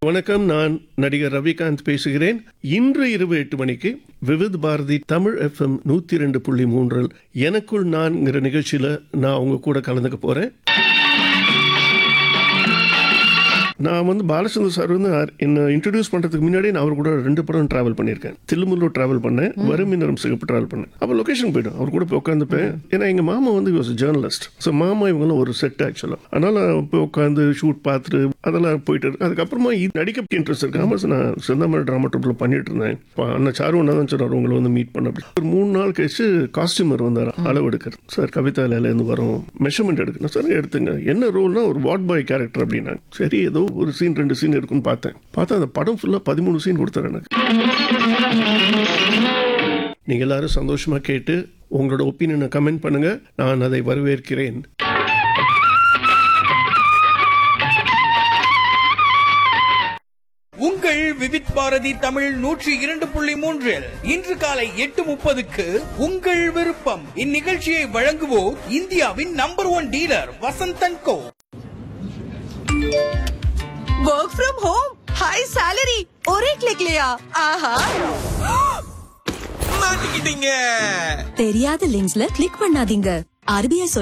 வணக்கம் நான் நடிகர் ரவிகாந்த் பேசுகிறேன் இன்று இரவு எட்டு மணிக்கு விவித் பாரதி தமிழ் எஃப்எம் நூத்தி ரெண்டு புள்ளி மூன்றில் எனக்குள் நான்ங்கிற நிகழ்ச்சியில நான் உங்க கூட கலந்துக்க போறேன் நான் வந்து பாலச்சந்தர் சார் வந்து அர்- என்னை இன்ட்ரடியூஸ் பண்றதுக்கு முன்னாடி நான் அவர் கூட ரெண்டு படம் டிராவல் பண்ணியிருக்கேன் தில்லுமுல்லூர் டிராவல் பண்ணேன் வறுமினரும் சிகப்பு டிராவல் பண்ணேன் அப்போ லொகேஷன் போய்டும் அவர் கூட போய் உட்காந்துப்பேன் ஏன்னா எங்க மாமா வந்து வாஸ் ஜேர்னலிஸ்ட் ஸோ மாமா இவங்களும் ஒரு செட் ஆக்சுவலாக அதனால போய் உட்காந்து ஷூட் பார்த்துட்டு அதெல்லாம் போயிட்டு இருக்கு அதுக்கப்புறமா இது நடிக்க இன்ட்ரெஸ்ட் இருக்கு ஆமாம் சார் நான் செந்தமிழ் ட்ராமா ட்ரூப்பில் பண்ணிட்டு இருந்தேன் இப்போ அண்ணன் சாரு ஒன்றா தான் சொன்னார் உங்களை வந்து மீட் பண்ண அப்படி. ஒரு மூணு நாள் கழிச்சு காஸ்டியூமர் வந்தார் அளவு எடுக்கிறது சார் கவிதா இருந்து வரும் மெஷர்மெண்ட் எடுக்கணும் சார் எடுத்துங்க என்ன ரோல்னா ஒரு வார்ட் பாய் கேரக்டர் அப்படின்னா சரி ஏதோ ஒரு சீன் ரெண்டு சீன் இருக்குன்னு பார்த்தேன் பார்த்தா அந்த படம் ஃபுல்லாக பதிமூணு சீன் கொடுத்தாரு எனக்கு நீங்க எல்லாரும் சந்தோஷமா கேட்டு உங்களோட ஒப்பீனியனை கமெண்ட் பண்ணுங்க நான் அதை வரவேற்கிறேன் உங்கள் விவித் பாரதி தமிழ் நூற்றி இரண்டு புள்ளி மூன்றில் இன்று காலை எட்டு முப்பதுக்கு உங்கள் விருப்பம் இந்நிகழ்ச்சியை வழங்குவோர் இந்தியாவின் number one dealer Vasanthan Co work from home high salary और एक क्लिक लिया ஆஹா மாட்டிக்கிட்டீங்க தெரியாத லிங்க்ஸ்ல கிளிக் பண்ணாதீங்க ஆர்பிஐ